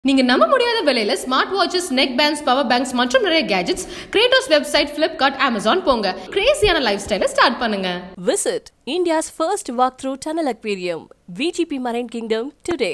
நீங்க நம்ப முடியாத விலையில smart watches neck bands power banks மற்றும் நிறைய gadgets Kratos website Flipkart Amazon போங்க கிரேசியான லைஃப் ஸ்டைலை ஸ்டார்ட் பண்ணுங்க Visit India's first walkthrough tunnel aquarium, VGP Marine Kingdom, today.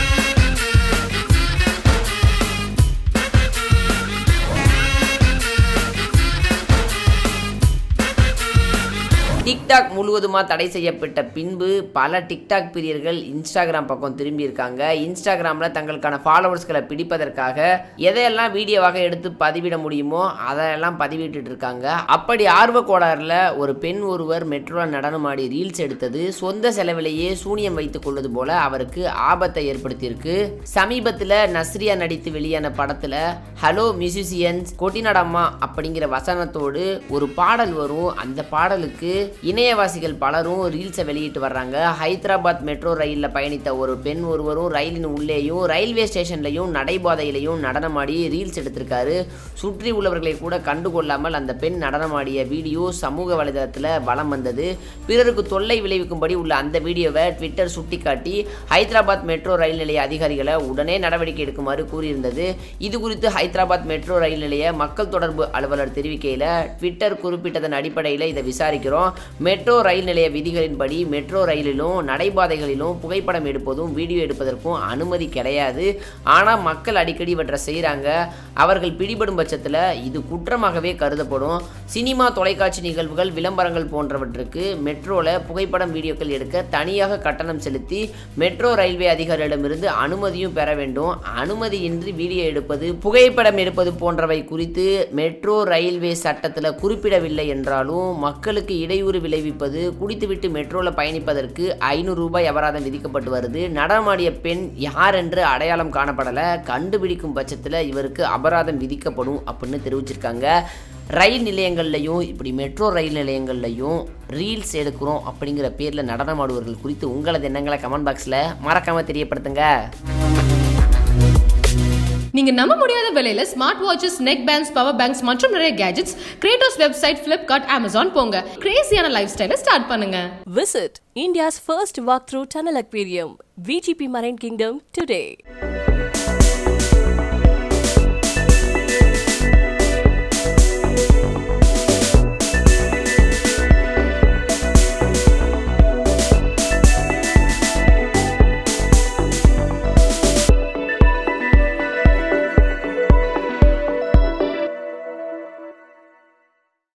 TikTok முழுவதுமா தடை செய்யப்பட்ட பின்பு பல டிக்டாக் பிரியர்கள் இன்ஸ்டாகிராம் பக்கம் திரும்பி இருக்காங்க இன்ஸ்டாகிராமில் தங்களுக்கான ஃபாலோவர்ஸ்களை பிடிப்பதற்காக எதையெல்லாம் வீடியோவாக எடுத்து பதிவிட முடியுமோ அதையெல்லாம் பதிவிட்டு இருக்காங்க அப்படி ஆர்வ கோளாறுல ஒரு பெண் ஒருவர் மெட்ரோவில் நடனமாடி ரீல்ஸ் எடுத்தது சொந்த செலவிலேயே சூனியம் வைத்துக் கொள்வது போல அவருக்கு ஆபத்தை ஏற்படுத்தியிருக்கு சமீபத்தில் நஸ்ரியா நடித்து வெளியான படத்தில் ஹலோ மியூசிஷியன்ஸ் கொட்டினடம்மா அப்படிங்கிற வசனத்தோடு ஒரு பாடல் வரும் அந்த பாடலுக்கு இணையவாசிகள் பலரும் ரீல்ஸை வெளியிட்டு வர்றாங்க ஹைதராபாத் மெட்ரோ ரயிலில் பயணித்த ஒரு பெண் ஒருவரும் ரயிலின் உள்ளேயும் ரயில்வே ஸ்டேஷன்லையும் நடைபாதையிலையும் நடனமாடி ரீல்ஸ் எடுத்திருக்காரு சுற்றி உள்ளவர்களை கூட கண்டுகொள்ளாமல் அந்த பெண் நடனமாடிய வீடியோ சமூக வலைதளத்தில் வலம் வந்தது பிறருக்கு தொல்லை விளைவிக்கும்படி உள்ள அந்த வீடியோவை ட்விட்டர் சுட்டிக்காட்டி ஹைதராபாத் மெட்ரோ ரயில் நிலைய அதிகாரிகளை உடனே நடவடிக்கை எடுக்குமாறு கூறியிருந்தது இது குறித்து ஹைதராபாத் மெட்ரோ ரயில் நிலைய மக்கள் தொடர்பு அலுவலர் தெரிவிக்கையில் ட்விட்டர் குறிப்பிட்டதன் அடிப்படையில் இதை விசாரிக்கிறோம் மெட்ரோ ரயில் நிலைய விதிகளின்படி மெட்ரோ ரயிலிலும் நடைபாதைகளிலும் புகைப்படம் எடுப்பதும் வீடியோ எடுப்பதற்கும் அனுமதி கிடையாது ஆனால் மக்கள் அடிக்கடி இவற்றை செய்கிறாங்க அவர்கள் பிடிபடும் பட்சத்தில் இது குற்றமாகவே கருதப்படும் சினிமா தொலைக்காட்சி நிகழ்வுகள் விளம்பரங்கள் போன்றவற்றுக்கு மெட்ரோவில் புகைப்படம் வீடியோக்கள் எடுக்க தனியாக கட்டணம் செலுத்தி மெட்ரோ ரயில்வே அதிகாரிகளிடமிருந்து அனுமதியும் பெற வேண்டும் அனுமதியின்றி வீடியோ எடுப்பது புகைப்படம் எடுப்பது போன்றவை குறித்து மெட்ரோ ரயில்வே சட்டத்தில் குறிப்பிடவில்லை என்றாலும் மக்களுக்கு இடையூறு விளைவிப்பது குடித்துவிட்டு மெட்ரோவில் பயணிப்பதற்கு ஐநூறு ரூபாய் அபராதம் விதிக்கப்பட்டு வருது நடமாடிய பெண் யார் என்று அடையாளம் காணப்படலை கண்டுபிடிக்கும் பட்சத்தில் இவருக்கு அபராதம் விதிக்கப்படும் அப்படின்னு தெரிவிச்சிருக்காங்க ரயில் நிலையங்கள்லையும் இப்படி மெட்ரோ ரயில் நிலையங்கள்லையும் ரீல்ஸ் எடுக்கிறோம் அப்படிங்கிற பேரில் நடனமாடுவர்கள் குறித்து உங்களது எண்ணங்களை கமெண்ட் பாக்ஸில் மறக்காமல் தெரியப்படுத்துங்க நீங்க நம்ப முடியாத விலையில smart watches neck bands power banks மற்றும் நிறைய gadgets Kratos website Flipkart Amazon போங்க கிரேசியான லைஃப் ஸ்டைலை ஸ்டார்ட் பண்ணுங்க Visit India's first walkthrough tunnel aquarium, VGP Marine Kingdom, today.